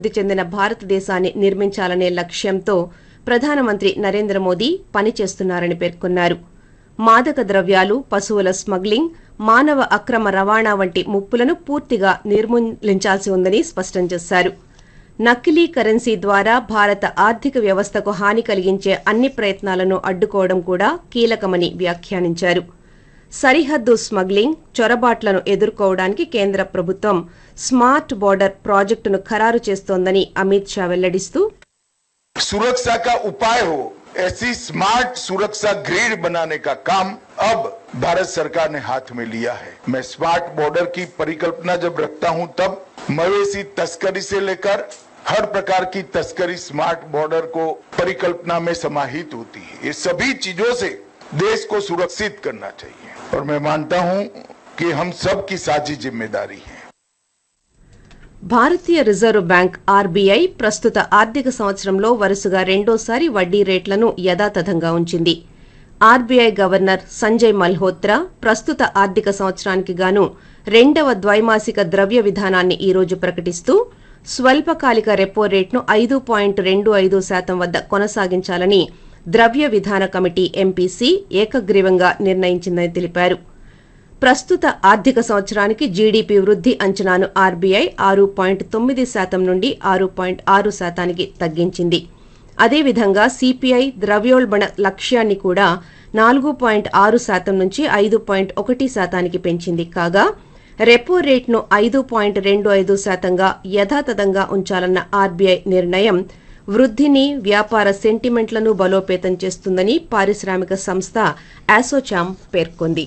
అభివృద్ధి చెందిన భారతదేశాన్ని నిర్మించాలనే లక్ష్యంతో ప్రధానమంత్రి నరేంద్ర మోదీ పనిచేస్తున్నారని పేర్కొన్నారు మాదక ద్రవ్యాలు పశువుల స్మగ్లింగ్ మానవ అక్రమ రవాణా వంటి ముప్పులను పూర్తిగా నిర్మూలించాల్సి ఉందని స్పష్టం చేశారు నకిలీ కరెన్సీ ద్వారా భారత ఆర్థిక వ్యవస్థకు హాని కలిగించే అన్ని ప్రయత్నాలను అడ్డుకోవడం కూడా కీలకమని వ్యాఖ్యానించారు సరిహద్దు స్మగ్లింగ్ చొరబాట్లను ఎదుర్కోవడానికి కేంద్ర ప్రభుత్వం స్మార్ట్ బోర్డర్ ప్రాజెక్టును ఖరారు చేస్తోందని అమిత్ షా వెల్లడిస్తూ सुरक्षा का उपाय हो ऐसी स्मार्ट सुरक्षा ग्रिड बनाने का काम अब भारत सरकार ने हाथ में लिया है मैं स्मार्ट बॉर्डर की परिकल्पना जब रखता हूं तब मवेशी तस्करी से लेकर हर प्रकार की तस्करी स्मार्ट बॉर्डर को परिकल्पना में समाहित होती है ये सभी चीजों से देश को सुरक्षित करना चाहिए और मैं मानता हूं कि हम सब की साझी जिम्मेदारी है భారతీయ రిజర్వ్ బ్యాంక్ ఆర్బీఐ ప్రస్తుత ఆర్థిక సంవత్సరంలో వరుసగా రెండోసారి వడ్డీ రేట్లను యథాతథంగా ఉంచింది ఆర్బీఐ గవర్నర్ సంజయ్ మల్హోత్రా ప్రస్తుత ఆర్థిక సంవత్సరానికి గాను రెండవ ద్వైమాసిక ద్రవ్య విధానాన్ని ఈ రోజు ప్రకటిస్తూ స్వల్పకాలిక రెపో రేట్ను ఐదు పాయింట్ రెండు ఐదు శాతం వద్ద కొనసాగించాలని ద్రవ్య విధాన కమిటీ ఎంపీసీ ఏకగ్రీవంగా నిర్ణయించిందని తెలిపారు ప్రస్తుత ఆర్థిక సంవత్సరానికి జీడీపీ వృద్ధి అంచనాను ఆర్బీఐ ఆరు పాయింట్ తొమ్మిది శాతం నుండి ఆరు పాయింట్ ఆరు శాతానికి తగ్గించింది అదేవిధంగా సిపిఐ ద్రవ్యోల్బణ లక్ష్యాన్ని కూడా నాలుగు పాయింట్ ఆరు శాతం నుంచి ఐదు పాయింట్ ఒకటి శాతానికి పెంచింది కాగా రెపో రేట్ను ఐదు పాయింట్ రెండు ఐదు శాతంగా యథాతథంగా ఉంచాలన్న ఆర్బీఐ నిర్ణయం వృద్ధిని వ్యాపార సెంటిమెంట్లను బలోపేతం చేస్తుందని పారిశ్రామిక సంస్థ ఆసోచామ్ పేర్కొంది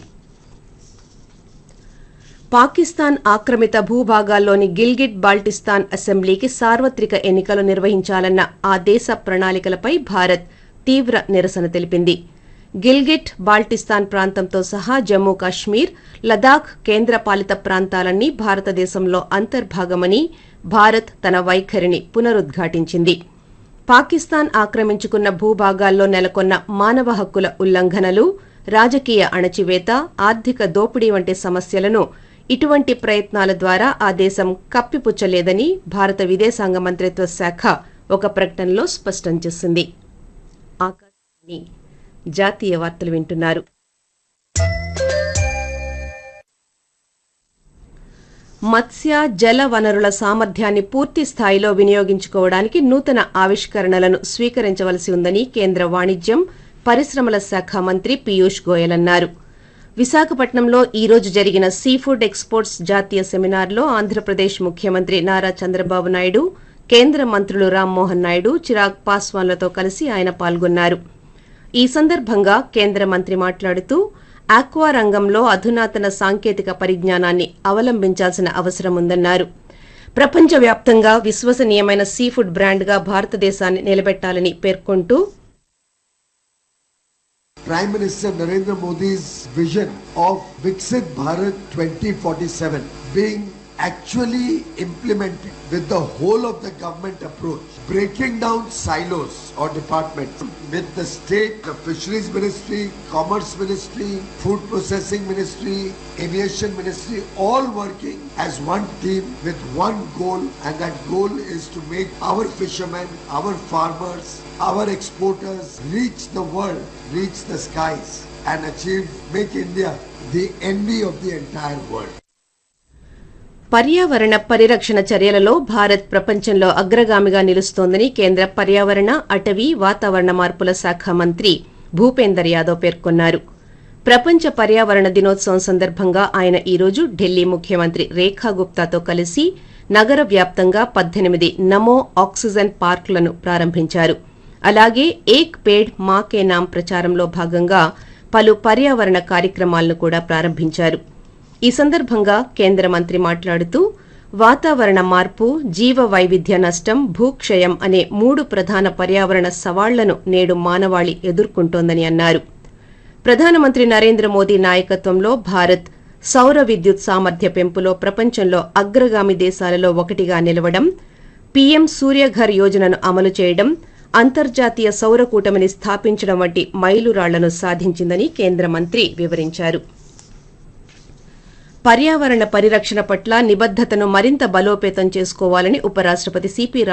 పాకిస్తాన్ ఆక్రమిత భూభాగాల్లోని గిల్గిట్ బాల్టిస్తాన్ అసెంబ్లీకి సార్వత్రిక ఎన్నికలు నిర్వహించాలన్న ఆ దేశ ప్రణాళికలపై భారత్ తీవ్ర నిరసన తెలిపింది గిల్గిట్ బాల్టిస్తాన్ ప్రాంతంతో సహా జమ్మూ కాశ్మీర్ లదాఖ్ కేంద్రపాలిత ప్రాంతాలన్నీ భారతదేశంలో అంతర్భాగమని భారత్ తన వైఖరిని పునరుద్ఘాటించింది పాకిస్తాన్ ఆక్రమించుకున్న భూభాగాల్లో నెలకొన్న మానవ హక్కుల ఉల్లంఘనలు రాజకీయ అణచివేత ఆర్థిక దోపిడీ వంటి సమస్యలను ఇటువంటి ప్రయత్నాల ద్వారా ఆ దేశం కప్పిపుచ్చలేదని భారత విదేశాంగ మంత్రిత్వ శాఖ ఒక ప్రకటనలో స్పష్టం చేసింది ఆకాశవాణి జాతీయ వార్తలు వింటున్నారు మత్స్య జల వనరుల సామర్థ్యాన్ని పూర్తి స్థాయిలో వినియోగించుకోవడానికి నూతన ఆవిష్కరణలను స్వీకరించవలసి ఉందని కేంద్ర వాణిజ్యం పరిశ్రమల శాఖ మంత్రి పీయూష్ గోయల్ అన్నారు విశాఖపట్నంలో ఈ రోజు జరిగిన సీ ఫుడ్ ఎక్స్పోర్ట్స్ జాతీయ సెమినార్లో ఆంధ్రప్రదేశ్ ముఖ్యమంత్రి నారా చంద్రబాబు నాయుడు కేంద్ర మంత్రులు రామ్మోహన్ నాయుడు చిరాగ్ పాస్వాన్లతో కలిసి ఆయన పాల్గొన్నారు ఈ సందర్భంగా కేంద్ర మంత్రి మాట్లాడుతూ ఆక్వా రంగంలో అధునాతన సాంకేతిక పరిజ్ఞానాన్ని అవలంబించాల్సిన అవసరం ఉందన్నారు ప్రపంచవ్యాప్తంగా విశ్వసనీయమైన సీ ఫుడ్ బ్రాండ్గా భారతదేశాన్ని నిలబెట్టాలని పేర్కొంటూ Prime Minister Narendra Modi's vision of Viksit Bharat 2047 being actually implemented with the whole of the government approach, breaking down silos or departments with the state, the fisheries ministry, commerce ministry, food processing ministry, aviation ministry, all working as one team with one goal and that goal is to make our fishermen, our farmers, our exporters reach the world, reach the skies and achieve, make India the envy of the entire world. పర్యావరణ పరిరక్షణ చర్యలలో భారత్ ప్రపంచంలో అగ్రగామిగా నిలుస్తోందని కేంద్ర పర్యావరణ అటవీ వాతావరణ మార్పుల శాఖ మంత్రి భూపేందర్ యాదవ్ పేర్కొన్నారు ప్రపంచ పర్యావరణ దినోత్సవం సందర్భంగా ఆయన ఈ రోజు ఢిల్లీ ముఖ్యమంత్రి రేఖా గుప్తాతో కలిసి నగర వ్యాప్తంగా పద్దెనిమిది నమో ఆక్సిజన్ పార్కులను ప్రారంభించారు అలాగే ఏక్ పేడ్ మా కే నామ్ ప్రచారంలో భాగంగా పలు పర్యావరణ కార్యక్రమాలను కూడా ప్రారంభించారు ఈ సందర్భంగా కేంద్ర మంత్రి మాట్లాడుతూ వాతావరణ మార్పు జీవ వైవిధ్య నష్టం భూక్షయం అనే మూడు ప్రధాన పర్యావరణ సవాళ్లను నేడు మానవాళి ఎదుర్కొంటోందని అన్నారు ప్రధానమంత్రి నరేంద్ర మోదీ నాయకత్వంలో భారత్ సౌర విద్యుత్ సామర్థ్య పెంపులో ప్రపంచంలో అగ్రగామి దేశాలలో ఒకటిగా నిలవడం పీఎం సూర్యఘర్ యోజనను అమలు చేయడం అంతర్జాతీయ సౌర కూటమిని స్థాపించడం వంటి మైలురాళ్లను సాధించిందని కేంద్ర మంత్రి వివరించారు పర్యావరణ పరిరక్షణ పట్ల నిబద్దతను మరింత బలోపేతం చేసుకోవాలని ఉపరాష్టపతి సిపి